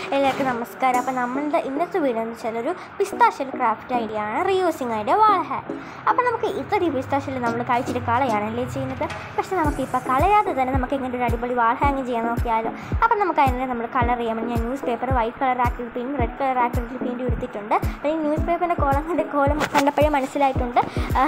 എല്ലാവർക്കും നമസ്കാരം അപ്പോൾ നമ്മളുടെ ഇന്നത്തെ വീഡിയോ എന്ന് വെച്ചാൽ ഒരു പിസ്താഷ്യൽ ക്രാഫ്റ്റ് ഐഡിയ ആണ് റീയൂസിങ് അതിൻ്റെ വാൾ ഹാങ് അപ്പോൾ നമുക്ക് ഇത്രയും പിസ്താഷ്യൽ നമ്മൾ കഴിച്ചിട്ട് കളയാണല്ലേ ചെയ്യുന്നത് പക്ഷേ നമുക്ക് ഇപ്പോൾ കളയാതെ തന്നെ നമുക്ക് ഇങ്ങനെ ഒരു അടിപൊളി വാൾ ഹാങ് ചെയ്യാൻ നോക്കിയാലോ അപ്പോൾ നമുക്ക് അതിനെ നമ്മൾ കളർ ചെയ്യാൻ വേണ്ടി ഞാൻ ന്യൂസ് പേപ്പർ വൈറ്റ് കളർ ആക്കി പെയിൻറ്റ് റെഡ് കളർ ആക്കി പെയിൻറ്റ് എടുത്തിട്ടുണ്ട് അപ്പോൾ ഈ ന്യൂസ് പേപ്പറിൻ്റെ കോളം കണ്ട് കോലം കണ്ടപ്പോഴേ മനസ്സിലായിട്ടുണ്ട്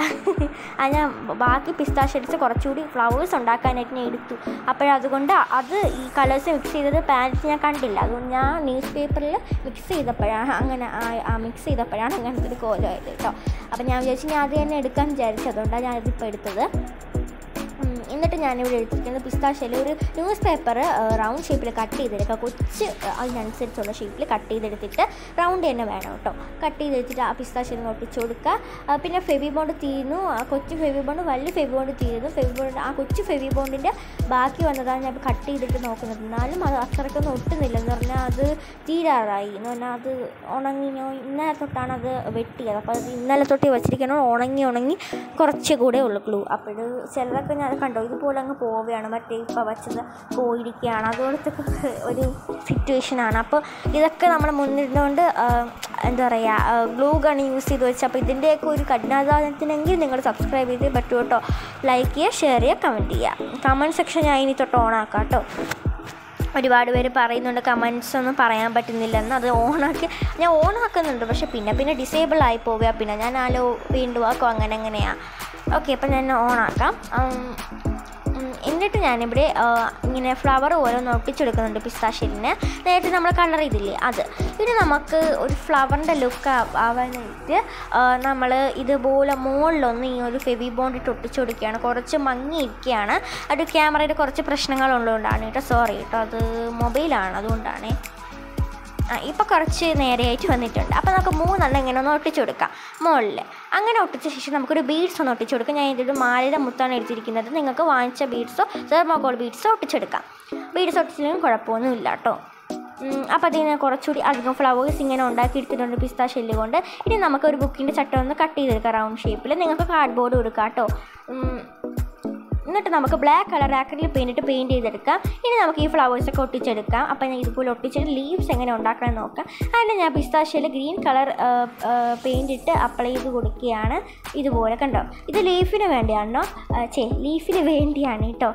അത് ഞാൻ ബാക്കി പിസ്താഷ്യൽസ് കുറച്ചുകൂടി ഫ്ലവേഴ്സ് ഉണ്ടാക്കാനായിട്ട് ഞാൻ എടുത്തു അപ്പോഴതുകൊണ്ട് അത് ഈ കളേഴ്സ് മിക്സ് ചെയ്തത് പാൻറ്റ് ഞാൻ കണ്ടില്ല അതുകൊണ്ട് ഞാൻ ന്യൂസ് പേപ്പറിൽ മിക്സ് ചെയ്തപ്പോഴാണ് അങ്ങനെ ആ മിക്സ് ചെയ്തപ്പോഴാണ് അങ്ങനത്തെ ഒരു കോലമായത് കേട്ടോ അപ്പോൾ ഞാൻ വിചാരിച്ചു ഞാൻ അത് തന്നെ എടുക്കാൻ വിചാരിച്ചു അതുകൊണ്ടാണ് ഞാനിതിപ്പോൾ എടുത്തത് ഉം, എന്നിട്ട് ഞാനിവിടെ എടുത്തിരിക്കുന്നത് പിസ്താഷ്യയിൽ ഒരു ന്യൂസ് പേപ്പർ റൗണ്ട് ഷേപ്പിൽ കട്ട് ചെയ്തെടുക്കുക കൊച്ച് അഹ് അതിനനുസരിച്ചുള്ള ഷേപ്പിൽ കട്ട് ചെയ്തെടുത്തിട്ട് റൗണ്ട് തന്നെ വേണം കേട്ടോ കട്ട് ചെയ്തെടുത്തിട്ട് ആ പിസ്താഷ്യയിൽ ഒട്ടിച്ചു കൊടുക്കുക ആ, പിന്നെ ഫെവി ബോണ്ട് തീരുന്നു ആ കൊച്ചു ഫെവി ബോണ്ട് വലിയ ഫെവി ബോണ്ട് തീരുന്നു ഫെവി ബോണ്ട് ആ കൊച്ചു ഫെവി ബോണ്ടിൻ്റെ ബാക്കി വന്നതാണ് ഞാൻ കട്ട് ചെയ്തിട്ട് നോക്കുന്നത് എന്നാലും അത് അത്രയ്ക്കൊന്നും ഒട്ടുന്നില്ല എന്ന് പറഞ്ഞാൽ അത് തീരാറായി എന്ന് പറഞ്ഞാൽ അത് ഉണങ്ങി ഞാൻ ഇന്നലെ തൊട്ടാണ് അത് വെട്ടിയത് അപ്പോൾ അത് ഇന്നലെ തൊട്ട് വെച്ചിരിക്കണം ഉണങ്ങി ഉണങ്ങി കുറച്ച് കൂടെ ഉള്ളൂ ക്ലൂ അപ്പോൾ ഇത് ചിലതൊക്കെ ഞാൻ കണ്ടോ ഇതുപോലെ അങ്ങ് പോവുകയാണ് മറ്റേ ഇപ്പോൾ വെച്ചത് പോയിരിക്കുകയാണ് അതുപോലത്തെ ഒക്കെ ഒരു സിറ്റുവേഷനാണ് അപ്പോൾ ഇതൊക്കെ നമ്മൾ മുന്നിരുന്നുകൊണ്ട് എന്താ പറയുക ഗ്ലൂ ഗൺ യൂസ് ചെയ്ത് വെച്ച് അപ്പോൾ ഇതിൻ്റെയൊക്കെ ഒരു കഠിനാധാനത്തിനെങ്കിൽ നിങ്ങൾ സബ്സ്ക്രൈബ് ചെയ്തേ പറ്റൂ കേട്ടോ ലൈക്ക് ചെയ്യുക ഷെയർ ചെയ്യുക കമൻറ്റ് ചെയ്യുക കമൻറ്റ് സെക്ഷൻ ഞാൻ ഇനി തൊട്ട് ഓണാക്കാം കേട്ടോ ഒരുപാട് പേര് പറയുന്നുണ്ട് കമൻസ് ഒന്നും പറയാൻ പറ്റുന്നില്ലെന്ന് അത് ഓണാക്കി ഞാൻ ഓണാക്കുന്നുണ്ട് പക്ഷെ പിന്നെ പിന്നെ ഡിസേബിൾ ആയി പോവുക പിന്നെ ഞാൻ ആലോ വീണ്ടും ആക്കും അങ്ങനെ അങ്ങനെയാണ് ഓക്കെ അപ്പം ഞാൻ ഓണാക്കാം ഉം, ഉം, എന്നിട്ട് ഞാനിവിടെ ആ, ഇങ്ങനെ ഫ്ലവർ ഓരോന്ന് ഒട്ടിച്ചെടുക്കുന്നുണ്ട് പിസ്താഷ്യലിന് നേരത്തെ നമ്മൾ കളർ ചെയ്തില്ലേ അത് ഇനി നമുക്ക് ഒരു ഫ്ലവറിൻ്റെ ലുക്ക് ആവാനായിട്ട് നമ്മൾ ഇതുപോലെ മുകളിലൊന്ന് ഈ ഒരു ഫെവി ബോണ്ട് ഇട്ട് ഒട്ടിച്ചു കൊടുക്കുകയാണ് കുറച്ച് മങ്ങിയിരിക്കുകയാണ് അത് ക്യാമറയുടെ കുറച്ച് പ്രശ്നങ്ങളുള്ളതുകൊണ്ടാണ് കേട്ടോ സോറി കേട്ടോ അത് മൊബൈലാണ് അതുകൊണ്ടാണ് ആ ഇപ്പോൾ കുറച്ച് നേരെയായിട്ട് വന്നിട്ടുണ്ട് അപ്പോൾ നമുക്ക് മൂന്നെണ്ണം ഇങ്ങനെ ഒന്ന് ഒട്ടിച്ചു കൊടുക്കാം മുകളിൽ അങ്ങനെ ഒട്ടിച്ച ശേഷം നമുക്കൊരു ബീഡ്സ് ഒന്ന് ഒട്ടിച്ചു കൊടുക്കാം ഞാൻ ഇതൊരു മാലയുടെ മുത്താണ് എടുത്തിരിക്കുന്നത് നിങ്ങൾക്ക് വാങ്ങിച്ച ബീഡ്സോ തെർമോകോൾ ബീഡ്സോ ഒട്ടിച്ചെടുക്കാം ബീഡ്സ് ഒട്ടിച്ചില്ലെങ്കിലും കുഴപ്പമൊന്നുമില്ല കേട്ടോ അപ്പോൾ അതിന് കുറച്ചുകൂടി അധികം ഫ്ലവേഴ്സ് ഇങ്ങനെ ഉണ്ടാക്കി എടുത്തിട്ടുണ്ട് പിസ്ത ഷെല്ല് കൊണ്ട് ഇനി നമുക്ക് ഒരു ബുക്കിൻ്റെ ചട്ടം ഒന്ന് കട്ട് ചെയ്തെടുക്കാം റൗണ്ട് ഷേപ്പിൽ നിങ്ങൾക്ക് കാർഡ് ബോർഡ് കൊടുക്കാം കേട്ടോ ഉം, എന്നിട്ട് നമുക്ക് black colour acrylic paint paint ചെയ്തെടുക്കാം ഇനി നമുക്ക് ഈ ഫ്ലവേഴ്സ് ഒക്കെ ഒട്ടിച്ചെടുക്കാം അപ്പം ഞാൻ ഇതുപോലെ ഒട്ടിച്ചിട്ട് ലീവ്സ് എങ്ങനെ ഉണ്ടാക്കാൻ നോക്കാം അതിന് ഞാൻ പിസ്താഷ്യയിൽ ഗ്രീൻ കളർ പെയിൻറ്റ് ഇട്ട് അപ്ലൈ ചെയ്ത് കൊടുക്കുകയാണ് ഇതുപോലെ കണ്ടോ ഇത് ലീഫിന് വേണ്ടിയാണോ ചേ ലീഫിന് വേണ്ടിയാണ് കേട്ടോ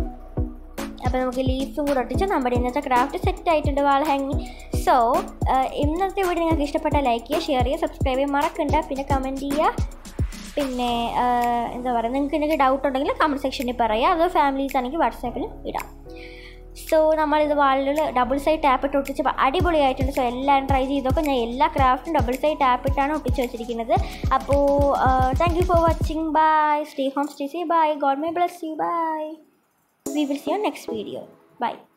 അപ്പോൾ നമുക്ക് ലീഫും കൂടെ ഒട്ടിച്ച് നമ്മുടെ ഇന്നത്തെ ക്രാഫ്റ്റ് സെറ്റ് ആയിട്ടുണ്ട് വാൾ ഹാങ്ങി സോ ഇന്നത്തെ വീഡിയോ നിങ്ങൾക്ക് ഇഷ്ടപ്പെട്ടാൽ ലൈക്ക് ചെയ്യുക ഷെയർ ചെയ്യുക സബ്സ്ക്രൈബ് ചെയ്യുക മറക്കണ്ട പിന്നെ കമൻറ്റ് ചെയ്യുക പിന്നെ ആ, എന്താ പറയുക നിങ്ങൾക്ക് എന്തെങ്കിലും ഡൗട്ട് ഉണ്ടെങ്കിൽ കമൻറ്റ് സെക്ഷനിൽ പറയുക അതോ ഫാമിലീസ് ആണെങ്കിൽ വാട്സാപ്പിൽ ഇടാം സോ നമ്മളിത് വാളിൽ ഡബിൾ സൈഡ് ടാപ്പ് ഇട്ട് ഒട്ടിച്ചപ്പോൾ അടിപൊളിയായിട്ടുണ്ട് സോ എല്ലാവരും ട്രൈ ചെയ്തൊക്കെ ഞാൻ എല്ലാ ക്രാഫ്റ്റും ഡബിൾ സൈഡ് ടാപ്പ് ഇട്ടാണ് ഒട്ടിച്ച് വെച്ചിരിക്കുന്നത് അപ്പോൾ thank you for watching bye stay home stay safe bye god my bless you bye we will see you next video bye